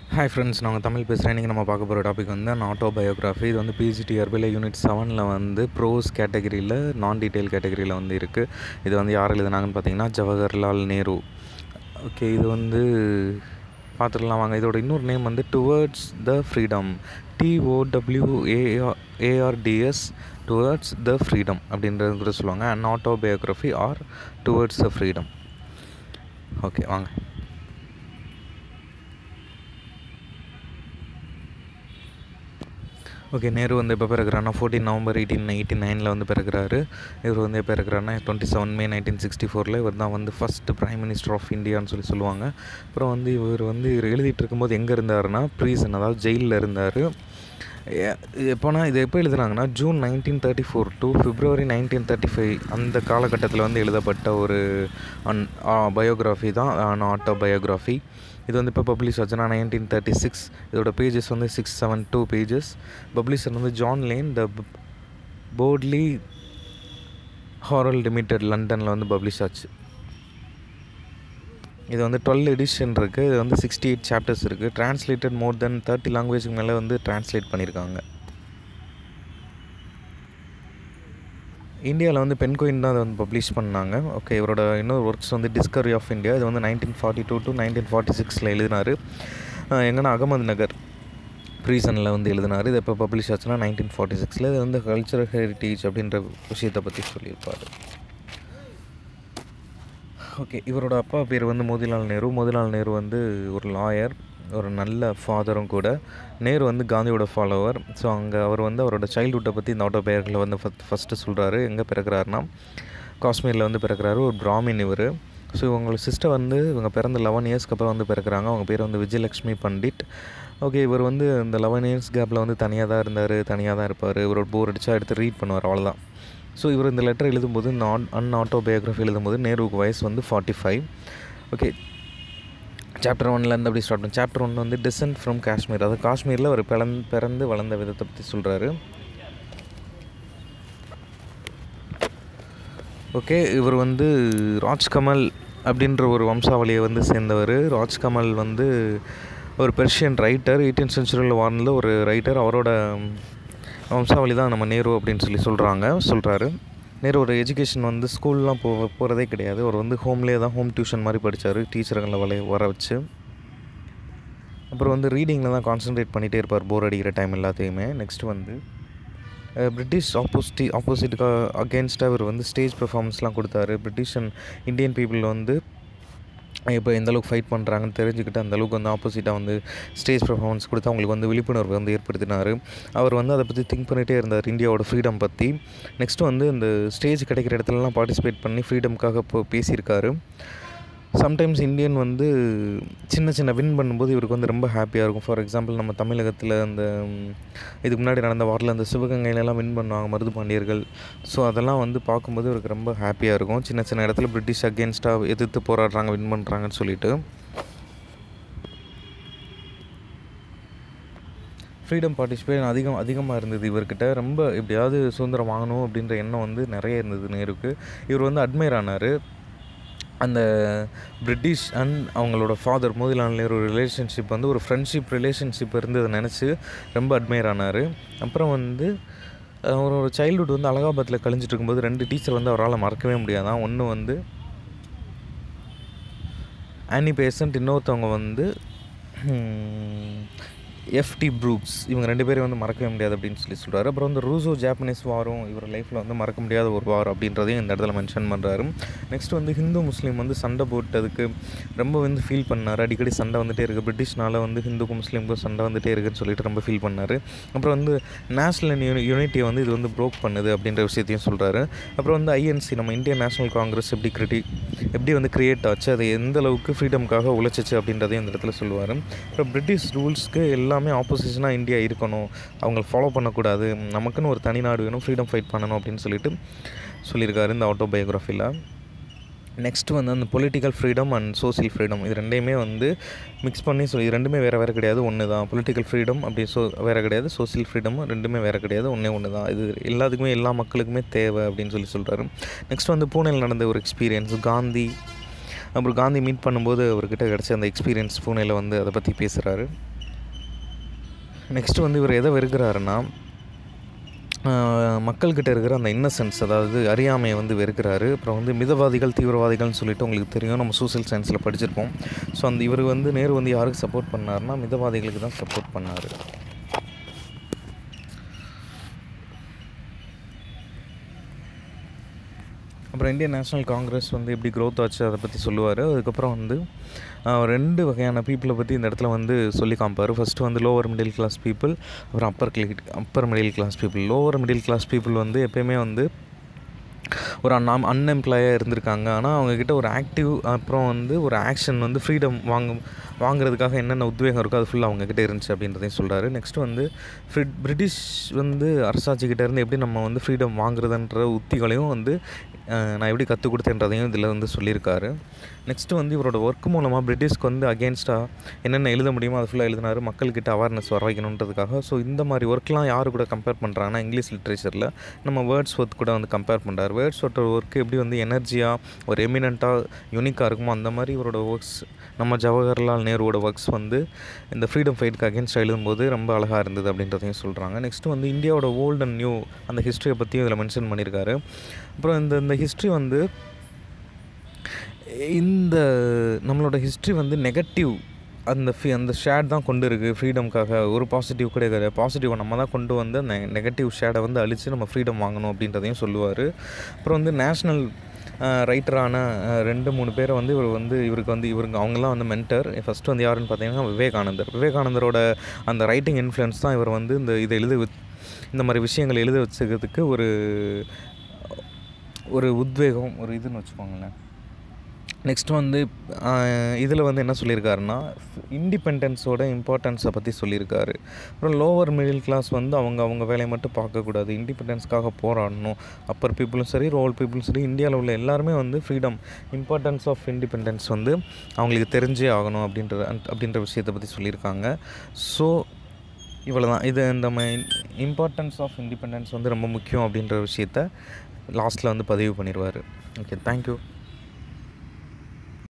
hi friends நாங்கள் தமிழ் பேசுகிறேன் இன்றைக்கி நம்ம பார்க்க போகிற டாபிக் வந்து நான் ஆட்டோபயோகிராஃபி இது வந்து பிஜிடிஆர்பியில் யூனிட் செவனில் வந்து ப்ரோஸ் கேட்டகரியில் நான் டீட்டெயில் கேட்டகரியில் வந்து இருக்குது இது வந்து யார் எழுதுனாங்கன்னு பார்த்தீங்கன்னா ஜவஹர்லால் நேரு ஓகே இது வந்து பார்த்துடலாம் வாங்க இதோட இன்னொரு நேம் வந்து towards the freedom T O W A R A R D S towards the freedom அப்படின்றது கூட சொல்லுவாங்க and autobiography or towards the freedom okay வாங்க ஓகே நேரு வந்து எப்போ பிறகுறாருன்னா ஃபோர்டீன் நவம்பர் எயிட்டீன் எயிட்டி நைனில் வந்து பிறகுறாரு இவர் வந்து எப்போ பிறகுறாருன்னா twenty seven May nineteen sixty ஃபோரில் இவர் தான் வந்து ஃபஸ்ட்டு ப்ரைம் மினிஸ்டர் ஆஃப் இந்தியான்னு சொல்லி சொல்லுவாங்க அப்புறம் வந்து இவர் வந்து இவர் எழுதிட்டு இருக்கும்போது எங்கே இருந்தாருன்னா ப்ரீசன் அதாவது ஜெயிலில் இருந்தார் எப்போனா இது எப்போ எழுதுனாங்கன்னா June nineteen thirty four to February nineteen thirty five அந்த காலகட்டத்தில் வந்து எழுதப்பட்ட ஒரு அன் பயோகிராஃபி தான் ஆட்டோ பயோகிராஃபி இது வந்து இப்போ பப்ளிஷ் ஆச்சுன்னா நைன்டீன் தேர்ட்டி சிக்ஸ் இதோட பேஜஸ் வந்து six seven two pages publisher வந்து John Lane the Bodley Head limited லண்டனில் வந்து பப்ளிஷ் ஆச்சு இது வந்து டுவெல் எடிஷன் இருக்குது இது வந்து சிக்ஸ்டி எயிட் சாப்டர்ஸ் இருக்குது ட்ரான்ஸ்லேட்டட் மோர் தென் தேர்ட்டி லாங்குவேஜுக்கு மேலே வந்து ட்ரான்ஸ்லேட் பண்ணியிருக்காங்க இந்தியாவில் வந்து பென்கோயின் தான் அதை வந்து பப்ளிஷ் பண்ணாங்க ஓகே இவரோட இன்னொரு ஒர்க்ஸ் வந்து டிஸ்கவரி ஆஃப் இந்தியா இது வந்து nineteen forty two to nineteen forty சிக்ஸில் எழுதினார் எங்கன்னா அகமது நகர் ப்ரீசனில் வந்து எழுதினார் இது எப்போ பப்ளிஷ் ஆச்சுன்னா நைன்டீன் ஃபார்ட்டி சிக்ஸில் இது வந்து கல்ச்சரல் ஹெரிட்டேஜ் அப்படின்ற விஷயத்தை பற்றி சொல்லியிருப்பார் ஓகே இவரோட அப்பா பேர் வந்து மோதிலால் நேரு மோதிலால் நேரு வந்து ஒரு லாயர் ஒரு நல்ல ஃபாதரும் கூட நேரு வந்து காந்தியோட ஃபாலோவர் ஸோ அங்கே அவர் வந்து அவரோட சைல்ட்ஹுட்டை பற்றி இந்த ஆட்டோ பெயர்களை வந்து ஃபஸ்ட் ஃபஸ்ட்டு சொல்கிறாரு எங்கே பிறக்கிறாருனா காஷ்மீரில் வந்து பிறக்கிறாரு ஒரு பிராமின் இவர் ஸோ இவங்களோட சிஸ்டர் வந்து இவங்க பிறந்த லெவன் இயர்ஸ்க்கு அப்புறம் வந்து பிறக்கிறாங்க அவங்க பேர் வந்து விஜயலக்ஷ்மி பண்டிட் ஓகே இவர் வந்து இந்த லெவன் இயர்ஸ் கேப்பில் வந்து தனியாக தான் இருந்தார் தனியாக தான் இருப்பார் இவரோட போர் அடித்தா எடுத்து ரீட் பண்ணுவார் அவ்வளோதான் ஸோ இவர் இந்த லெட்டர் எழுதும்போது இந்த ஆன் அன் ஆட்டோபயோகிராஃபி எழுதும்போது நேருவுக்கு வயசு வந்து ஃபார்ட்டி ஃபைவ் ஓகே சாப்டர் ஒன்லேருந்து அப்படி ஸ்டார்ட் பண்ணி சாப்டர் ஒன் வந்து டிசன்ட் ஃப்ரம் காஷ்மீர் அதாவது காஷ்மீரில் அவர் பிறந் பிறந்து வளர்ந்த விதத்தை பற்றி சொல்கிறாரு ஓகே இவர் வந்து ராஜ்கமல் அப்படின்ற ஒரு வம்சாவளியை வந்து சேர்ந்தவர் ராஜ்கமல் வந்து ஒரு பெர்ஷியன் ரைட்டர் எயிட்டீன் சென்ச்சுரியில் வாழ்ந்த ஒரு ரைட்டர் அவரோட வம்சாவளி தான் நம்ம நேரு அப்படின்னு சொல்லி சொல்கிறாங்க சொல்கிறாரு நேரு ஒரு எஜுகேஷன் வந்து ஸ்கூல்லாம் போ போகிறதே கிடையாது அவர் வந்து ஹோம்லேயே தான் ஹோம் டியூஷன் மாதிரி படித்தார் டீச்சருங்களை வளைய வர வச்சு அப்புறம் வந்து ரீடிங்கில் தான் கான்சன்ட்ரேட் பண்ணிகிட்டே இருப்பார் போர் அடிக்கிற டைம் எல்லாத்தையுமே நெக்ஸ்ட் வந்து பிரிட்டிஷ் ஆப்போசிட்டி ஆப்போசிட்டுக்காக அகேன்ஸ்டாக இவர் வந்து ஸ்டேஜ் பெர்ஃபார்மன்ஸ்லாம் கொடுத்தாரு பிரிட்டிஷ் அண்ட் இந்தியன் பீப்புள் வந்து இப்போ எந்த அளவுக்கு ஃபைட் பண்ணுறாங்கன்னு தெரிஞ்சுக்கிட்டு அந்த அளவுக்கு வந்து ஆப்போசிட்டாக வந்து ஸ்டேஜ் பர்ஃபார்மன்ஸ் கொடுத்து அவங்களுக்கு வந்து விழிப்புணர்வு வந்து ஏற்படுத்தினார் அவர் வந்து அதை பற்றி திங்க் பண்ணிகிட்டே இருந்தார் இந்தியாவோட ஃப்ரீடம் பற்றி நெக்ஸ்ட் வந்து இந்த ஸ்டேஜ் கிடைக்கிற இடத்துலலாம் பார்ட்டிசிபேட் பண்ணி ஃப்ரீடம்காக இப்போ பேசியிருக்காரு சம்டைம்ஸ் இந்தியன் வந்து சின்ன சின்ன வின் பண்ணும்போது இவருக்கு வந்து ரொம்ப ஹாப்பியாக இருக்கும் ஃபார் எக்ஸாம்பிள் நம்ம தமிழகத்தில் அந்த இதுக்கு முன்னாடி நடந்த வாரில் அந்த சிவகங்கையிலலாம் வின் பண்ணுவாங்க மருது பாண்டியர்கள் ஸோ அதெல்லாம் வந்து பார்க்கும்போது இவருக்கு ரொம்ப ஹாப்பியாக இருக்கும் சின்ன சின்ன இடத்துல பிரிட்டிஷ் அகேன்ஸ்டாக எதிர்த்து போராடுறாங்க வின் பண்ணுறாங்கன்னு சொல்லிட்டு ஃப்ரீடம் பார்ட்டிசிபேட் அதிகம் அதிகமாக இருந்தது இவர்கிட்ட ரொம்ப எப்படியாவது சுதந்திரம் வாங்கணும் அப்படின்ற எண்ணம் வந்து நிறைய இருந்தது நேருக்கு இவர் வந்து அட்மையர் ஆனார் அந்த பிரிட்டிஷ் அண்ட் அவங்களோட ஃபாதர் மோதிலால் நேரு ரிலேஷன்ஷிப் வந்து ஒரு ஃப்ரெண்ட்ஷிப் ரிலேஷன்ஷிப் இருந்ததை நினச்சி ரொம்ப அட்மையர் ஆனார் அப்புறம் வந்து அவரோட சைல்டுஹுட் வந்து அலகாபாத்தில் கழிஞ்சிட்டு இருக்கும்போது ரெண்டு டீச்சர் வந்து அவரால் மறக்கவே முடியாதான் ஒன்று வந்து ஆனி பேசண்ட் இன்னொருத்தவங்க வந்து எஃப்டி ப்ரூக்ஸ் இவங்க ரெண்டு பேரும் வந்து மறக்கவே முடியாது அப்படின்னு சொல்லி சொல்கிறாரு அப்புறம் வந்து ரூசோ ஜாப்பனீஸ் வாரும் இவர் லைஃப்பில் வந்து மறக்க முடியாத ஒரு வார் அப்படின்றதையும் இந்த இடத்துல மென்ஷன் பண்ணுறாரு நெக்ஸ்ட் வந்து ஹிந்து முஸ்லீம் வந்து சண்டை போட்டதுக்கு ரொம்ப வந்து ஃபீல் பண்ணார் அடிக்கடி சண்டை வந்துகிட்டே இருக்குது பிரிட்டிஷ்னால வந்து ஹிந்துக்கும் முஸ்லீமுக்கும் சண்டை வந்துகிட்டே இருக்குன்னு சொல்லிட்டு ரொம்ப ஃபீல் பண்ணார் அப்புறம் வந்து நேஷ்னல் யூனி யூனிட்டியை வந்து இது வந்து ப்ரோக் பண்ணுது அப்படின்ற விஷயத்தையும் சொல்கிறாரு அப்புறம் வந்து ஐஎன்சி நம்ம இந்தியன் நேஷனல் காங்கிரஸ் எப்படி கிரிட்டி எப்படி வந்து க்ரியேட் ஆச்சு அது எந்த அளவுக்கு ஃப்ரீடம்காக உழைச்சிச்சு அப்படின்றதையும் இந்த இடத்துல சொல்லுவார் அப்புறம் பிரிட்டிஷ் ரூல்ஸ்க்கு எல்லாமே ஆப்போசிஷனாக இந்தியா இருக்கணும் அவங்க ஃபாலோ பண்ணக்கூடாது நமக்குன்னு ஒரு தனி நாடு வேணும் ஃப்ரீடம் ஃபைட் பண்ணணும் அப்படின்னு சொல்லிட்டு சொல்லியிருக்காரு இந்த ஆட்டோபயோகிராஃபியில் நெக்ஸ்ட் வந்து அந்த political freedom and social freedom இது ரெண்டையுமே வந்து மிக்ஸ் பண்ணி சொல்லி இது ரெண்டுமே வேறு வேறு கிடையாது ஒன்று தான் பொலிட்டிக்கல் ஃப்ரீடம் அப்படி ஸோ வேறு கிடையாது சோசியல் ஃப்ரீடமும் ரெண்டுமே வேறு கிடையாது ஒன்றே ஒன்று தான் இது எல்லாத்துக்குமே எல்லா மக்களுக்குமே தேவை அப்படின்னு சொல்லி சொல்கிறாரு நெக்ஸ்ட் வந்து பூனேயில் நடந்த ஒரு எக்ஸ்பீரியன்ஸ் காந்தி அப்புறம் காந்தி மீட் பண்ணும்போது அவர்கிட்ட கிடச்ச அந்த எக்ஸ்பீரியன்ஸ் பூனேயில் வந்து அதை பற்றி பேசுகிறாரு நெக்ஸ்ட்டு வந்து இவர் எதை வெறுக்கிறாருன்னா ஆஹ் மக்கள்கிட்ட இருக்கிற அந்த இன்னசென்ஸ் அதாவது அறியாமையை வந்து வெறுக்கிறாரு அப்புறம் வந்து மிதவாதிகள் தீவிரவாதிகள்னு சொல்லிட்டு உங்களுக்கு தெரியும் நம்ம சோசியல் சயின்ஸில் படிச்சிருப்போம் ஸோ அந்த இவர் வந்து நேரு வந்து யாருக்கு சப்போர்ட் பண்ணாருன்னா மிதவாதிகளுக்கு தான் சப்போர்ட் பண்ணார் அப்புறம் இந்தியன் நேஷனல் காங்கிரஸ் வந்து எப்படி க்ரோத் ஆச்சு அதை பற்றி சொல்லுவார் அதுக்கப்புறம் வந்து ஆஹ், ரெண்டு வகையான பீப்புளை பற்றி இந்த இடத்துல வந்து சொல்லி காமிப்பார் ஃபஸ்ட்டு வந்து லோவர் மிடில் கிளாஸ் பீப்புள் அப்புறம் அப்பர் கிளி upper middle class people lower middle class people வந்து எப்பயுமே வந்து ஒரு அன் அன்எம்ப்ளாயாக இருந்திருக்காங்க ஆனால் அவங்கக்கிட்ட ஒரு ஆக்டிவ் அப்புறம் வந்து ஒரு ஆக்ஷன் வந்து ஃப்ரீடம் வாங்க வாங்குறதுக்காக என்னென்ன உத்வேகம் இருக்கோ அது ஃபுல்லாக அவங்கக்கிட்ட இருந்துச்சு அப்படின்றதையும் சொல்கிறாரு நெக்ஸ்ட் வந்து ஃப்ரி- பிரிட்டிஷ் வந்து அரசாட்சிக்கிட்ட இருந்து எப்படி நம்ம வந்து ஃப்ரீடம் வாங்குறதுன்ற உத்திகளையும் வந்து அஹ், நான் எப்படி கற்றுக் கொடுத்தேன்றதையும் இதில் வந்து சொல்லியிருக்காரு நெக்ஸ்ட்டு வந்து இவரோட ஒர்க் மூலமாக பிரிட்டிஷ்க்கு வந்து அகேன்ஸ்டாக என்னென்ன எழுத முடியுமோ அது ஃபுல்லாக எழுதினார் மக்கள்கிட்ட அவேர்னஸ் வர வைக்கணுன்றதுக்காக ஸோ இந்த மாதிரி ஒர்க்லாம் யார் கூட கம்பேர் பண்ணுறாங்கன்னா இங்கிலீஷ் லிட்ரேச்சரில் நம்ம வேர்ட்ஸ் ஒர்த் கூட வந்து கம்பேர் பண்ணுறாரு வேர்ட்ஸ் ஒர்த்தோட ஒர்க் எப்படி வந்து எனர்ஜியாக ஒரு எமினண்ட்டாக யூனிக்காக இருக்குமோ அந்த மாதிரி இவரோட ஒர்க்ஸ் நம்ம ஜவஹர்லால் நேருவோட ஒர்க்ஸ் வந்து இந்த ஃப்ரீடம் ஃபைட்டுக்கு அகேன்ஸ்டாக எழுதும்போது ரொம்ப அழகாக இருந்தது அப்படின்றதையும் சொல்கிறாங்க நெக்ஸ்ட்டு வந்து இந்தியாவோட ஓல்ட் அண்ட் நியூ அந்த ஹிஸ்ட்ரியை பற்றியும் இதில் மென்ஷன் பண்ணியிருக்காரு அப்புறம் இந்த இந்த ஹிஸ்ட்ரி வந்து இந்த நம்மளோட ஹிஸ்ட்ரி வந்து நெகட்டிவ் அந்த ஃபி அந்த ஷேட் தான் கொண்டு இருக்குது ஃப்ரீடம்காக ஒரு பாசிட்டிவ் கூட கிடையாது பாசிட்டிவை நம்ம தான் கொண்டு வந்து அந்த நெகட்டிவ் ஷேடை வந்து அழித்து நம்ம ஃப்ரீடம் வாங்கணும் அப்படின்றதையும் சொல்லுவார் அப்புறம் வந்து நேஷ்னல் ரைட்டரான ரெண்டு மூணு பேரை வந்து இவர் வந்து இவருக்கு வந்து இவருங்க அவங்கெல்லாம் வந்து மென்டர் ஃபஸ்ட்டு வந்து யாருன்னு பார்த்தீங்கன்னா விவேகானந்தர் விவேகானந்தரோட அந்த ரைட்டிங் இன்ஃப்ளூயன்ஸ் தான் இவர் வந்து இந்த இதை எழுத வச்- இந்த மாதிரி விஷயங்களை எழுத வச்சுக்கிறதுக்கு ஒரு ஒரு உத்வேகம் ஒரு இதுன்னு வச்சுக்கோங்களேன் நெக்ஸ்ட் வந்து இதில் வந்து என்ன சொல்லியிருக்காருன்னா இண்டிபெண்டன்ஸோட இம்பார்ட்டன்ஸை பற்றி சொல்லியிருக்காரு அப்புறம் லோவர் மிடில் கிளாஸ் வந்து அவங்க அவங்க வேலையை மட்டும் பார்க்கக்கூடாது இண்டிபெண்டன்ஸ்க்காக போராடணும் அப்பர் பீப்புளும் சரி ரோல் பீப்புளும் சரி இந்தியாவில் உள்ள எல்லாருமே வந்து ஃப்ரீடம் இம்பார்ட்டன்ஸ் ஆஃப் இண்டிபெண்டன்ஸ் வந்து அவங்களுக்கு தெரிஞ்சே ஆகணும் அப்படின்ற அப்படின்ற விஷயத்தை பற்றி சொல்லியிருக்காங்க ஸோ இவ்வளோ தான் இது இந்த இம்பார்ட்டன்ஸ் ஆஃப் இண்டிபெண்டன்ஸ் வந்து ரொம்ப முக்கியம் அப்படின்ற விஷயத்த லாஸ்ட்டில் வந்து பதிவு பண்ணிடுவார் ஓகே தேங்க்யூ